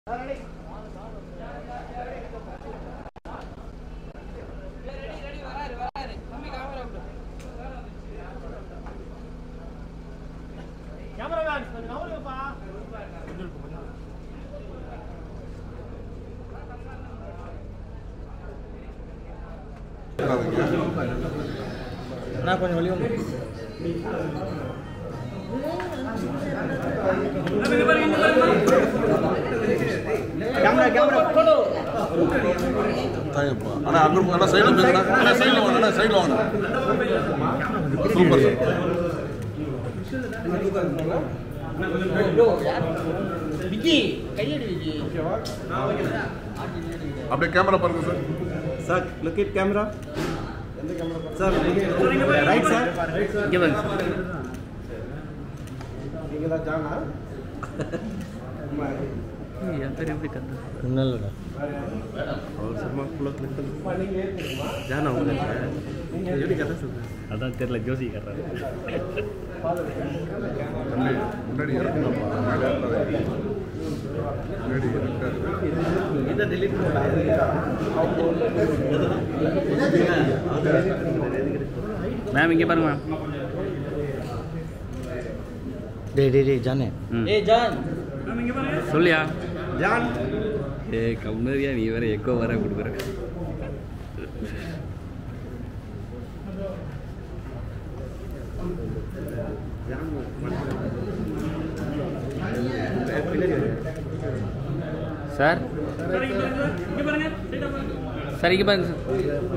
நான் கொஞ்சம் வெளியே வந்து கேமரா கேமரா தாயப்பா அண்ணா அங்கே அண்ணா சைடில் பேசுண்ணா அண்ணா சைடில் வாங்க அண்ணா சைடில் வாங்க சூப்பர் சார் விக்கி கையடி விக்கி அப்படியே கேமரா பாருங்க sir sir look it camera sir right sir இங்கே பாருங்க நீங்கள் தான் ஜானா என் பேர் எப்படி கத்து ஒன்றும் இல்லைடா அவர் சும்மா ஃபுல்லாக கிளிக் பண்ணி ஜானா உங்களுக்கு எப்படி கதை சொல்கிறேன் அதான் தெரியல ஜோசி கட்டுறாரு தம்பி முன்னாடி இறக்கணும்ப்பா முன்னாடி இறக்காதீங்க. முன்னாடி இறக்காது இதை டெலிட் மேம் இங்கே பாருங்க மேம் டேய் டேய் டேய் ஜானே ஏய் ஜான் சொல்லியா ஜான் ஏ கம்னரியா நீ வேற எக்கோ வர கொடுக்குற சார் சார் இங்கே பாருங்க சார்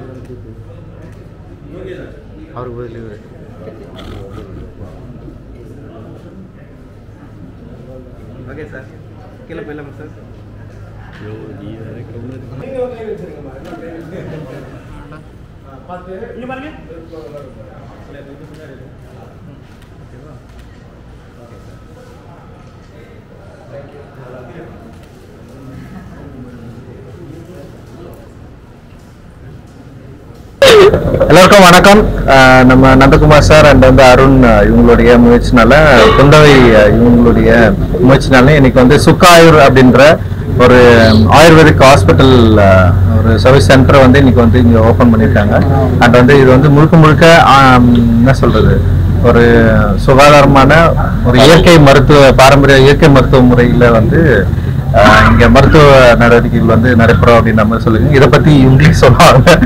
அவருக்கு பதில் இவரு ஓகே சார் கீழே போயிடலாமா சார் ஐயோ நீ வேற கம்னரி எல்லாருக்கும் வணக்கம் அஹ் நம்ம நந்தகுமார் சார் அண்ட் வந்து அருண் அஹ் இவங்களுடைய முயற்சினால குந்தவை அஹ் இவங்களுடைய முயற்சினால இன்னைக்கு வந்து சுக்காயுர் அப்படின்ற ஒரு ஆயுர்வேதிக் ஹாஸ்பிட்டல் ஒரு சர்வீஸ் சென்டரை வந்து இன்னைக்கு வந்து இங்க ஓபன் பண்ணியிருக்காங்க அண்ட் வந்து இது வந்து முழுக்க முழுக்க ஆம், என்ன சொல்றது ஒரு சுகாதாரமான ஒரு இயற்கை மருத்துவ பாரம்பரிய இயற்கை மருத்துவ முறையில வந்து அஹ், இங்க மருத்துவ நடவடிக்கைகள் வந்து நடைபெறும் அப்படின்னு நம்ம சொல்லுங்க இதை பத்தி இவங்களே சொல்லுவாங்க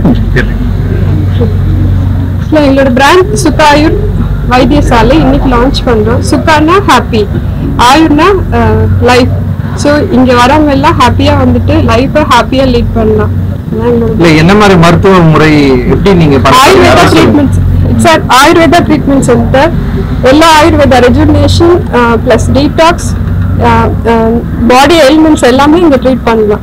இல்லை எங்களோட பிராண்ட் சுக்கா ஆயுர் வைத்தியசாலை இன்னைக்கு லான்ச் பண்றோம் சுக்கானா ஹாப்பி ஆயுர்னா லைஃப் ஸோ இங்க வரவங்க எல்லாம் ஹாப்பியா வந்துட்டு லைஃபை ஹாப்பியா லீட் பண்ணலாம் அதான் எங்களோட இல்ல என்ன மாதிரி மருத்துவ முறை எப்படி நீங்க ஆயுர்வேதா பண்றீங்க treatment sir Ayurveda treatment center எல்லா Ayurveda rejuvenation plus detox body elements எல்லாமே இங்க ட்ரீட் பண்ணலாம்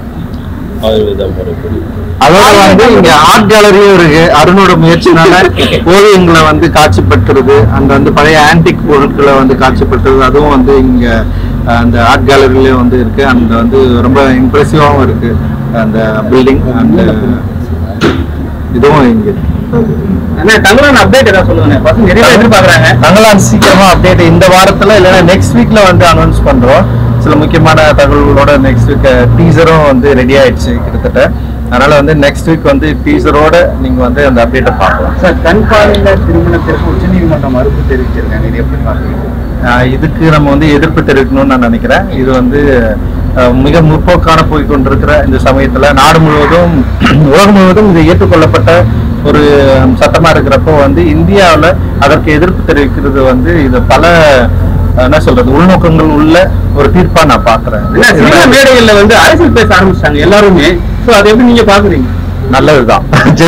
அதோட வந்து இங்க ஆர்ட் கேலரியும் இருக்கு அருணோட முயற்சினால ஓவியங்களை வந்து காட்சிப்படுத்துறது அந்த வந்து பழைய ஆன்டிக் பொருட்களை வந்து காட்சிப்படுத்துறது அதுவும் வந்து இங்க அஹ், அந்த ஆர்ட் கேலரிலயும் வந்து இருக்கு அந்த வந்து ரொம்ப இம்ப்ரெசிவாவும் இருக்கு அந்த பில்டிங் அந்த இதுவும் இங்க தங்கலான் அப்டேட் ஏதாவது சொல்லுங்க பசங்க நிறைய பேர் எதிர்பார்க்குறாங்க தங்களான் சீக்கிரமா அப்டேட் இந்த வாரத்துல இல்லைன்னா நெக்ஸ்ட் வீக்ல வந்து அனௌன்ஸ் பண்றோம் சில முக்கியமான தகவல்களோட நெக்ஸ்ட் வீக் டீசரும் வந்து ரெடி ஆயிடுச்சு கிட்டத்தட்ட அதனால வந்து நெக்ஸ்ட் வீக் வந்து டீசரோட நீங்க வந்து அந்த அப்டேட்டை பார்க்கலாம் சார் கண் பார்வையில திருமணத்திற்கு உச்சநீதிமன்றம் மறுப்பு தெரிவிச்சிருக்காங்க இது எப்படி பார்க்குறீங்க ஆஹ் இதுக்கு நம்ம வந்து எதிர்ப்பு தெரிவிக்கணும்னு நான் நினைக்கிறேன் இது வந்து ஆஹ் மிக முற்போக்கான போய் கொண்டிருக்கிற இந்த சமயத்துல நாடு முழுவதும் உலகம் முழுவதும் இது ஏற்றுக்கொள்ளப்பட்ட ஒரு சட்டமா இருக்கிறப்போ வந்து இந்தியாவுல அதற்கு எதிர்ப்பு தெரிவிக்கிறது வந்து இது பல ஆஹ் என்ன சொல்றது உள்நோக்கங்கள் உள்ள ஒரு தீர்ப்பா நான் பாக்குறேன் சினிமா மேடைகள்ல வந்து அரசியல் பேச ஆரம்பிச்சிட்டாங்க எல்லாருமே சோ அதை எப்படி நீங்க பாக்குறீங்க நல்லதுதான்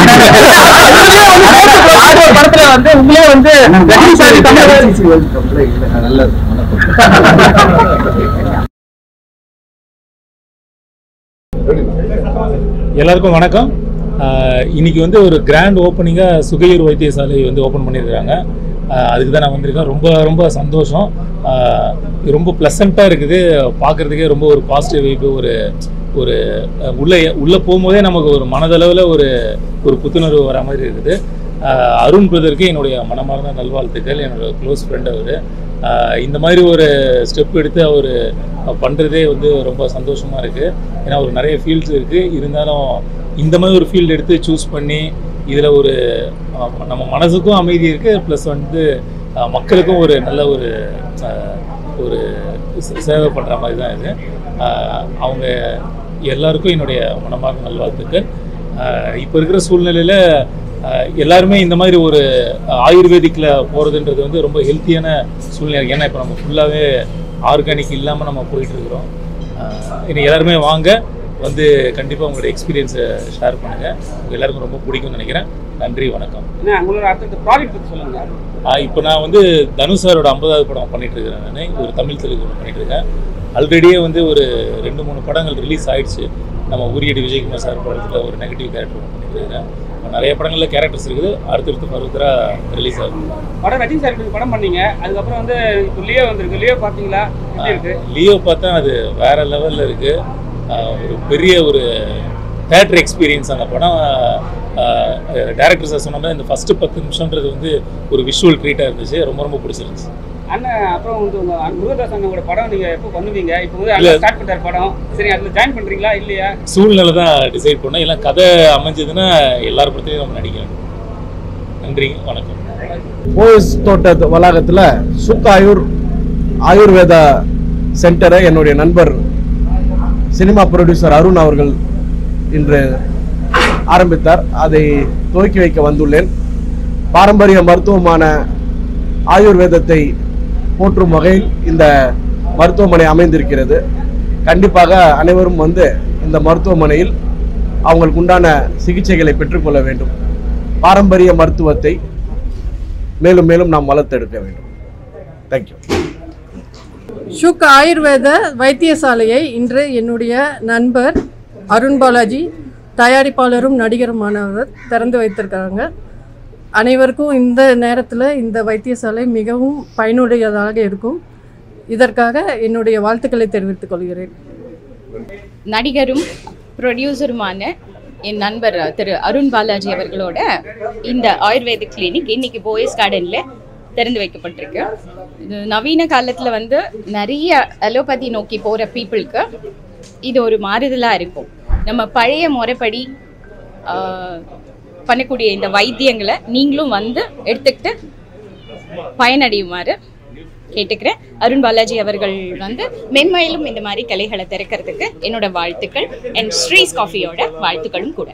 ஆர்வ படத்துல வந்து உங்களே வந்து ரஜினி சார் தமிழக நல்லது எல்லாருக்கும் வணக்கம் ஆஹ் இன்னைக்கு வந்து ஒரு கிராண்ட் ஓப்பனிங்காக சுகையூர் வைத்தியசாலை வந்து ஓப்பன் பண்ணியிருக்காங்க ஆஹ் அதுக்கு தான் நான் வந்திருக்கேன் ரொம்ப ரொம்ப சந்தோஷம் ஆஹ் இது ரொம்ப ப்ளசண்ட்டாக இருக்குது பார்க்குறதுக்கே ரொம்ப ஒரு பாசிட்டிவ் வைப்பு ஒரு ஒரு அஹ் உள்ளே உள்ளே போகும்போதே நமக்கு ஒரு மனதளவில் ஒரு ஒரு புத்துணர்வு வர மாதிரி இருக்குது ஆஹ் அருண் பிரதருக்கு என்னுடைய மனமார்ந்த நல்வாழ்த்துக்கள் என்னோட க்ளோஸ் ஃப்ரெண்ட் அவர் ஆஹ் இந்த மாதிரி ஒரு ஸ்டெப் எடுத்து அவர் பண்ணுறதே வந்து ரொம்ப சந்தோஷமாக இருக்குது ஏன்னா ஒரு நிறைய ஃபீல்ட்ஸ் இருக்குது இருந்தாலும் இந்த மாதிரி ஒரு ஃபீல்டு எடுத்து சூஸ் பண்ணி இதில் ஒரு ஆஹ் நம்ம மனசுக்கும் அமைதி இருக்குது ப்ளஸ் வந்து ஆஹ் மக்களுக்கும் ஒரு நல்ல ஒரு ஆஹ் ஒரு சே- சேவை பண்ணுற மாதிரி தான் இது ஆஹ் அவங்க எல்லாருக்கும் என்னுடைய மனமார்ந்த நல்வாழ்த்துக்கள் இப்போ இருக்கிற சூழ்நிலையில் எல்லாருமே இந்த மாதிரி ஒரு ஆயுர்வேதிக்கில் போகிறதுன்றது வந்து ரொம்ப ஹெல்த்தியான சூழ்நிலை ஏன்னா இப்போ நம்ம ஃபுல்லாகவே ஆர்கானிக் இல்லாமல் நம்ம போயிட்டு இருக்கிறோம் ஆஹ் இனி எல்லாருமே வாங்க வந்து கண்டிப்பாக உங்களோட எக்ஸ்பீரியன்ஸை ஷேர் பண்ணுங்கள் எல்லாருக்கும் ரொம்ப பிடிக்கும்னு நினைக்கிறேன் நன்றி வணக்கம் என்ன உங்களோட அடுத்த ப்ராஜெக்ட் பற்றி சொல்லுங்க இப்போ நான் வந்து தனுஷ் சாரோட ஐம்பதாவது படம் பண்ணிட்டு இருக்கிறேன் நான் ஒரு தமிழ் தெலுங்கு ஒன்று பண்ணிட்டு இருக்கேன் ஆல்ரெடியே வந்து ஒரு ரெண்டு மூணு படங்கள் ரிலீஸ் ஆயிடுச்சு நம்ம உரியடி விஜயகுமார் சார் படத்தில் ஒரு நெகட்டிவ் கேரக்டர் ஒன்று பண்ணிட்டு இருக்கேன் நிறைய படங்களில் கேரக்டர்ஸ் இருக்குது அடுத்தடுத்து ஃபர்தராக ரிலீஸ் ஆகும் படம் ரஜினி சார் இப்படி படம் பண்ணீங்க அதுக்கப்புறம் வந்து இப்போ லியோ வந்திருக்கு லியோ பார்த்தீங்களா எப்படி இருக்கு லியோ பார்த்தா அது வேற லெவலில் இருக்கு ஆஹ் ஒரு பெரிய ஒரு தேட்டர் எக்ஸ்பீரியன்ஸ் அந்த படம் டேரக்டர் சார் சொன்ன மாதிரி இந்த ஃபர்ஸ்ட் பத்து நிமிஷம்ன்றது வந்து ஒரு விஷுவல் ட்ரீட்டாக இருந்துச்சு ரொம்ப ரொம்ப பிடிச்சிருந்துச்சு அண்ணன் அப்புறம் வந்து உங்க அண்ணன் முருகதாஸ் அண்ணனோட படம் நீங்க எப்போ பண்ணுவீங்க இப்போ வந்து இல்ல. அண்ணன் ஸ்டார்ட் பண்ணிட்டார் படம் சரி அதில் ஜாயின் பண்றீங்களா இல்லையா சூழ்நிலை தான் டிசைட் பண்ணோம் எல்லாம் கதை அமைஞ்சதுன்னா எல்லார் படத்தையும் நம்ம நடிக்க வேண்டும் நன்றி வணக்கம் போயஸ் தோட்ட வளாகத்தில் சுக்காயூர் ஆயுர்வேத சென்டரை என்னுடைய நண்பர் சினிமா ப்ரொடியூசர் அருண் அவர்கள் இன்று ஆரம்பித்தார் அதை துவக்கி வைக்க வந்துள்ளேன் பாரம்பரிய மருத்துவமான ஆயுர்வேதத்தை போற்றும் வகையில் இந்த மருத்துவமனை அமைந்திருக்கிறது கண்டிப்பாக அனைவரும் வந்து இந்த மருத்துவமனையில் அவங்களுக்கு உண்டான சிகிச்சைகளை பெற்றுக்கொள்ள வேண்டும் பாரம்பரிய மருத்துவத்தை மேலும் மேலும் நாம் வளர்த்தெடுக்க வேண்டும் தேங்க்யூ ஷுக் ஆயுர்வேத வைத்தியசாலையை இன்று என்னுடைய நண்பர் அருண் பாலாஜி தயாரிப்பாளரும் நடிகருமானவர் திறந்து வைத்திருக்காங்க அனைவருக்கும் இந்த நேரத்தில் இந்த வைத்தியசாலை மிகவும் பயனுடையதாக இருக்கும் இதற்காக என்னுடைய வாழ்த்துக்களை தெரிவித்துக் கொள்கிறேன் நடிகரும் ப்ரொடியூசருமான என் நண்பர் திரு அருண் பாலாஜி அவர்களோட இந்த ஆயுர்வேதிக் கிளினிக் இன்னைக்கு போயஸ் கார்டனில் திறந்து வைக்கப்பட்டிருக்கு இது நவீன காலத்தில் வந்து நிறைய அலோபதி நோக்கி போகிற பீப்புளுக்கு இது ஒரு மாறுதலாக இருக்கும் நம்ம பழைய முறைப்படி ஆஹ், பண்ணக்கூடிய இந்த வைத்தியங்களை நீங்களும் வந்து எடுத்துக்கிட்டு பயனடையுமாறு கேட்டுக்கிறேன் அருண் பாலாஜி அவர்கள் வந்து மென்மையிலும் இந்த மாதிரி கலைகளை திறக்கிறதுக்கு என்னோட வாழ்த்துக்கள் அண்ட் ஸ்ரீஸ் காஃபியோட வாழ்த்துக்களும் கூட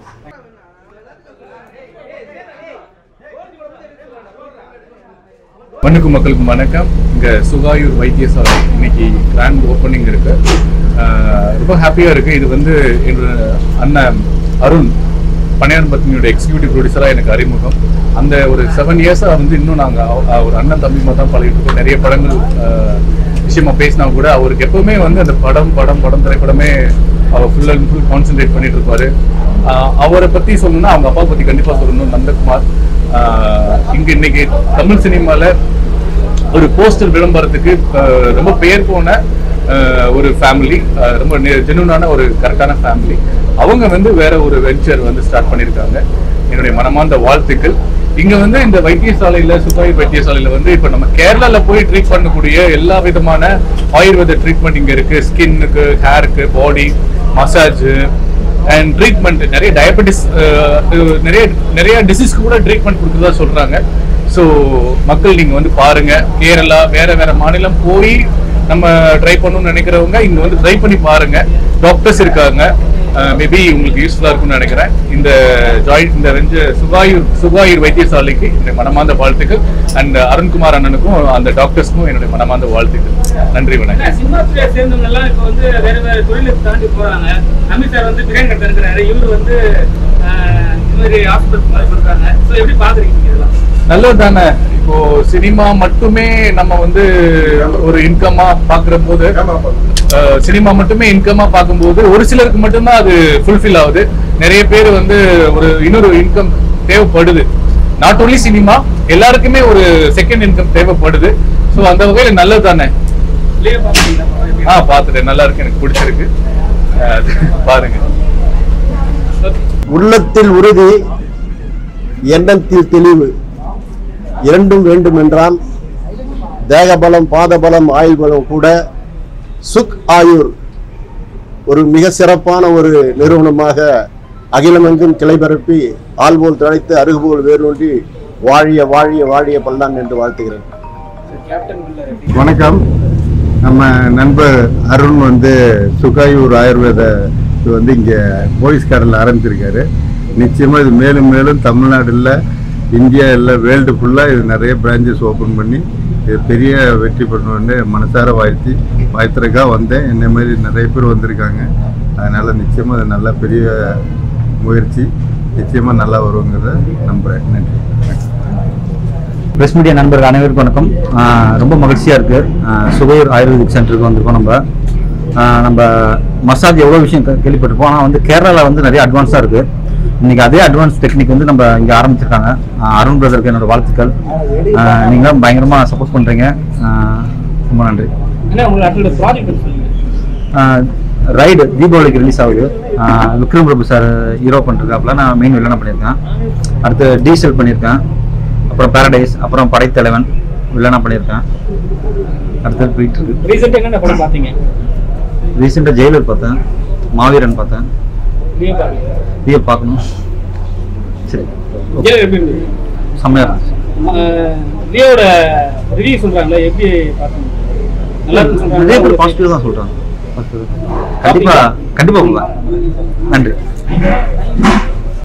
மண்ணுக்கும் மக்களுக்கும் வணக்கம் இங்கே சுகாயூர் வைத்தியசாலை இன்னைக்கு கிராண்ட் ஓப்பனிங் இருக்கு ஆஹ் ரொம்ப ஹாப்பியாக இருக்கு இது வந்து என்ற அண்ணன் அருண் பணியான் பத்மியோட எக்ஸிக்யூட்டிவ் ப்ரொடியூசராக எனக்கு அறிமுகம் அந்த ஒரு செவன் இயர்ஸாக வந்து இன்னும் நாங்கள் ஒரு அண்ணன் தம்பி மாதிரி தான் பழகிட்டு இருக்கோம் நிறைய படங்கள் ஆஹ் விஷயமா பேசினா கூட அவருக்கு எப்பவுமே வந்து அந்த படம் படம் படம் திரைப்படமே அவர் ஃபுல் அண்ட் ஃபுல் கான்சென்ட்ரேட் பண்ணிட்டு இருப்பாரு ஆஹ் அவரை பற்றி சொல்லணும்னா அவங்க அப்பா பற்றி கண்டிப்பாக சொல்லணும் நந்தகுமார் ஆஹ் இங்க இன்னைக்கு தமிழ் சினிமால ஒரு போஸ்டர் விளம்பரத்துக்கு ஆஹ் ரொம்ப பெயர் போன ஆஹ் ஒரு ஃபேமிலி ரொம்ப ஜெனுவனான ஒரு கரெக்டான ஃபேமிலி அவங்க வந்து வேற ஒரு வெஞ்சர் வந்து ஸ்டார்ட் பண்ணியிருக்காங்க என்னுடைய மனமார்ந்த வாழ்த்துக்கள் இங்க வந்து இந்த வைத்தியசாலையில சுகாய் வைத்தியசாலையில வந்து இப்ப நம்ம கேரளால போய் ட்ரீட் பண்ணக்கூடிய எல்லா விதமான ஆயுர்வேத ட்ரீட்மெண்ட் இங்க இருக்கு ஸ்கின்னுக்கு ஹேருக்கு பாடி மசாஜ் அண்ட் ட்ரீட்மெண்ட் நிறைய டயபெட்டிஸ் நிறைய நிறைய டிசீஸ்க்கு கூட ட்ரீட்மெண்ட் கொடுக்குறதா சொல்றாங்க ஸோ மக்கள் நீங்க வந்து பாருங்க கேரளா வேற வேற மாநிலம் போய் நம்ம ட்ரை பண்ணணும்னு நினைக்கிறவங்க இங்க வந்து ட்ரை பண்ணி பாருங்க டாக்டர்ஸ் இருக்காங்க மேபி உங்களுக்கு யூஸ்ஃபுல்லா இருக்கும்னு நினைக்கிறேன் இந்த ஜாயின் இந்த வெஞ்ச சுகாயூர் சுகாயூர் வைத்தியசாலைக்கு என்னுடைய மனமார்ந்த வாழ்த்துக்கள் அண்ட் அருண்குமார் அண்ணனுக்கும் அந்த டாக்டர்ஸ்க்கும் என்னுடைய மனமார்ந்த வாழ்த்துக்கள் நன்றி வணக்கம் சினிமாத்துறையை சேர்ந்தவங்க எல்லாம் இப்போ வந்து வேற வேற தொழிலை தாண்டி போறாங்க அமித் சார் வந்து பிரியாணி கடை இருக்கிறாரு இவர் வந்து ஆஹ், இந்த மாதிரி ஹாஸ்பிட்டல் மாதிரி பண்றாங்க ஸோ எப்படி பாக்குறீங்க நீங்க இதெல்லாம் நல்லது தானே இப்போ சினிமா மட்டுமே நம்ம வந்து ஒரு இன்கமா பாக்குற போது அஹ், சினிமா மட்டுமே இன்கமா பார்க்கும்போது ஒரு சிலருக்கு மட்டும்தான் அது ஃபுல்ஃபில் ஆகுது நிறைய பேர் வந்து ஒரு இன்னொரு இன்கம் தேவைப்படுது நாட் ஓன்லி சினிமா எல்லாருக்குமே ஒரு செகண்ட் இன்கம் தேவைப்படுது ஸோ அந்த வகையில நல்லது தானே இல்லையே பாக்குறீங்களா படம் எப்படி? ஆ பார்த்துட்டேன் நல்லா இருக்கு எனக்கு பிடிச்சிருக்கு அஹ், பாருங்க உள்ளத்தில் உறுதி எண்ணத்தில் தெளிவு இரண்டும் வேண்டும் என்றால் தேகபலம் பாதபலம் ஆயுள் பலம் கூட சுக் ஆயுர் ஒரு மிக சிறப்பான ஒரு நிறுவனமாக அகிலமெங்கும் கிளை பரப்பி ஆள்போல் தழைத்து அருகுபோல் வேரூன்றி வாழிய வாழிய வாழிய பல்லான் என்று வாழ்த்துகிறேன் வணக்கம் நம்ம நண்பர் அருண் வந்து சுகாயூர் ஆயுர்வேத இது வந்து இங்கே போலீஸ்காரில் ஆரம்பிச்சிருக்காரு நிச்சயமாக இது மேலும் மேலும் தமிழ்நாடுல இந்தியா இல்லை வேர்ல்டு ஃபுல்லாக இது நிறைய பிரான்ச்சஸ் ஓப்பன் பண்ணி இது பெரிய வெற்றி பண்ணணும்னு மனசார வாழ்த்தி வாழ்த்துறதுக்காக வந்தேன் என்னை மாதிரி நிறைய பேர் வந்திருக்காங்க அதனால் நிச்சயமாக அது நல்ல பெரிய முயற்சி நிச்சயமாக நல்லா வருங்கிறத நம்புகிறேன் நன்றி பிரஸ் மீடியா நண்பர்கள் அனைவருக்கும் வணக்கம் ஆஹ் ரொம்ப மகிழ்ச்சியாக இருக்குது சுகையூர் ஆயுர்வேதிக் சென்டருக்கு வந்திருக்கோம் நம்ம ஆஹ் நம்ம மசாஜ் எவ்வளோ விஷயம் கே- கேள்விப்பட்டிருப்போம் ஆனால் வந்து கேரளாவில் வந்து நிறைய அட்வான்ஸாக இருக்குது இன்னைக்கு அதே அட்வான்ஸ் டெக்னிக் வந்து நம்ம இங்கே ஆரம்பிச்சிருக்காங்க ஆஹ் அருண் பிரதருக்கு என்னோட வாழ்த்துக்கள் ஆஹ் நீங்களும் பயங்கரமாக சப்போர்ட் பண்ணுறீங்க ரொம்ப நன்றி என்ன உங்களுக்கு அடுத்த ப்ராஜெக்ட் சொல்லுங்க ரைடு தீபாவளிக்கு ரிலீஸ் ஆகுது ஆஹ் விக்ரம் பிரபு சார் ஹீரோ பண்ணிருக்காப்புல நான் மெயின் வில்லனா பண்ணியிருக்கேன் அடுத்து டீசல் பண்ணியிருக்கேன் அப்புறம் பாரடைஸ் அப்புறம் படைத்தலைவன் வில்லனா பண்ணியிருக்கேன் அடுத்தது போயிட்டு இருக்கு ரீசெண்டாக என்னென்ன படம் பார்த்தீங்க ரீசெண்டாக ஜெயிலர் பார்த்தேன் மாவீரன் பார்த்தேன் நீங்க பாருங்க இதையே பார்க்கணும் சரி ஜெயலலிதா எப்படி இருந்தது செம்மையாக இருந்துச்சு ம- லியோட ரிவ்யூ சொல்றாங்களே எப்படி பார்த்தீங்க நல்லா இருக்குன்னு நிறைய பேர் சொல்றாங்க பாசிட்டிவ் தான் சொல்கிறாங்க கண்டிப்பாக கண்டிப்பாக போவேன் நன்றி